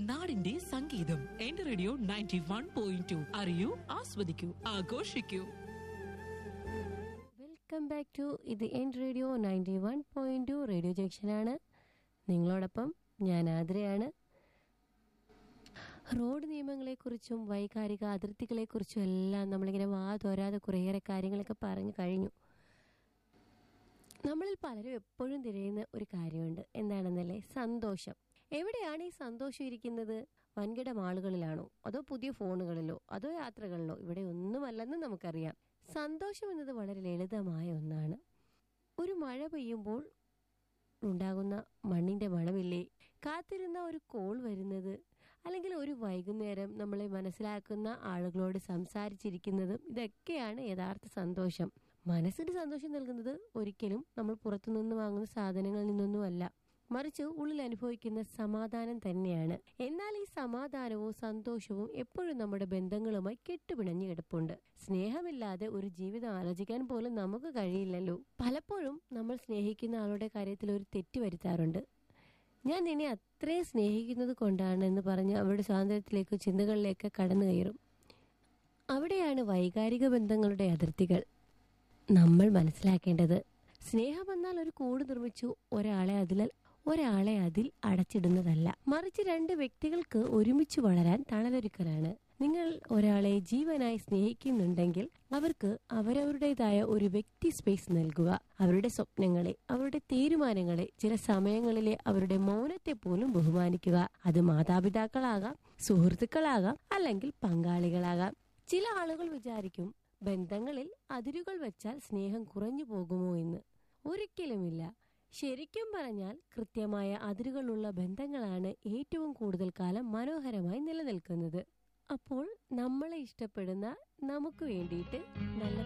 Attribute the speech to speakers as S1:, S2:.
S1: നാടിന്റെ സംഗീതം എന്റെ radio ninety one point two അറിയൂ ആസ്വദിക്കൂ ആഘോഷിക്കൂ
S2: വെൽക്കം ബാക്ക് ടു ഇത് എൻ radio ninety one point two radio ജംഗ്ഷനാണ് നിങ്ങളോടൊപ്പം ഞാൻ ആതിരയാണ് റോഡ് നിയമങ്ങളെക്കുറിച്ചും വൈകാരിക അതിർത്തികളെക്കുറിച്ചും എല്ലാം നമ്മളിങ്ങനെ വാ തോരാതെ കുറേയേറെ കാര്യങ്ങളൊക്കെ പറഞ്ഞു കഴിഞ്ഞു നമ്മളിൽ പലരും എപ്പോഴും തിരയുന്ന ഒരു കാര്യമുണ്ട് എന്താണെന്നല്ലേ സന്തോഷം എവിടെയാണ് ഈ സന്തോഷം ഇരിക്കുന്നത് വൻകിട മാളുകളിലാണോ അതോ പുതിയ ഫോണുകളിലോ അതോ യാത്രകളിലോ ഇവിടെ ഒന്നുമല്ലെന്ന് നമുക്കറിയാം സന്തോഷം എന്നത് വളരെ ലളിതമായ ഒന്നാണ് ഒരു മഴ പെയ്യുമ്പോൾ ഉണ്ടാകുന്ന മണ്ണിന്റെ മണമില്ലേ കാത്തിരുന്ന ഒരു കോൾ വരുന്നത് അല്ലെങ്കിൽ ഒരു വൈകുന്നേരം നമ്മളെ മനസ്സിലാക്കുന്ന ആളുകളോട് സംസാരിച്ചിരിക്കുന്നതും ഇതൊക്കെയാണ് യഥാർത്ഥ സന്തോഷം മനസ്സിന് സന്തോഷം നൽകുന്നത് ഒരിക്കലും നമ്മൾ പുറത്തുനിന്ന് വാങ്ങുന്ന സാധനങ്ങളിൽ നിന്നൊന്നുമല്ല മറിച്ച് ഉള്ളിൽ അനുഭവിക്കുന്ന സമാധാനം തന്നെയാണ് എന്നാൽ ഈ സമാധാനവും സന്തോഷവും എപ്പോഴും നമ്മുടെ ബന്ധങ്ങളുമായി കെട്ടുപിണഞ്ഞു കിടപ്പുണ്ട് സ്നേഹമില്ലാതെ ഒരു ജീവിതം ആലോചിക്കാൻ പോലും നമുക്ക് കഴിയില്ലല്ലോ പലപ്പോഴും നമ്മൾ സ്നേഹിക്കുന്ന ആളുടെ കാര്യത്തിൽ ഒരു തെറ്റ് വരുത്താറുണ്ട് ഞാൻ നിന്നെ അത്രയും സ്നേഹിക്കുന്നത് കൊണ്ടാണ് എന്ന് പറഞ്ഞ് അവരുടെ സ്വാതന്ത്ര്യത്തിലേക്ക് ചിന്തകളിലേക്ക് കടന്നു കയറും അവിടെയാണ് വൈകാരിക ബന്ധങ്ങളുടെ അതിർത്തികൾ നമ്മൾ മനസ്സിലാക്കേണ്ടത് സ്നേഹമെന്നാൽ ഒരു കൂട് നിർമ്മിച്ചു ഒരാളെ അതിൽ ഒരാളെ അതിൽ അടച്ചിടുന്നതല്ല മറിച്ച് രണ്ട് വ്യക്തികൾക്ക് ഒരുമിച്ച് വളരാൻ തണലൊരുക്കലാണ് നിങ്ങൾ ഒരാളെ ജീവനായി സ്നേഹിക്കുന്നുണ്ടെങ്കിൽ അവർക്ക് അവരവരുടേതായ ഒരു വ്യക്തി സ്പേസ് നൽകുക അവരുടെ സ്വപ്നങ്ങളെ അവരുടെ തീരുമാനങ്ങളെ ചില സമയങ്ങളിലെ അവരുടെ മൗനത്തെ പോലും ബഹുമാനിക്കുക അത് മാതാപിതാക്കളാകാം സുഹൃത്തുക്കളാകാം അല്ലെങ്കിൽ പങ്കാളികളാകാം ചില ആളുകൾ വിചാരിക്കും ബന്ധങ്ങളിൽ അതിരുകൾ വെച്ചാൽ സ്നേഹം കുറഞ്ഞു പോകുമോ എന്ന് ഒരിക്കലുമില്ല ശരിക്കും പറഞ്ഞാൽ കൃത്യമായ അതിരുകളുള്ള ബന്ധങ്ങളാണ് ഏറ്റവും കൂടുതൽ കാലം മനോഹരമായി നിലനിൽക്കുന്നത് അപ്പോൾ നമ്മളെ ഇഷ്ടപ്പെടുന്ന നമുക്ക് വേണ്ടിയിട്ട് നല്ല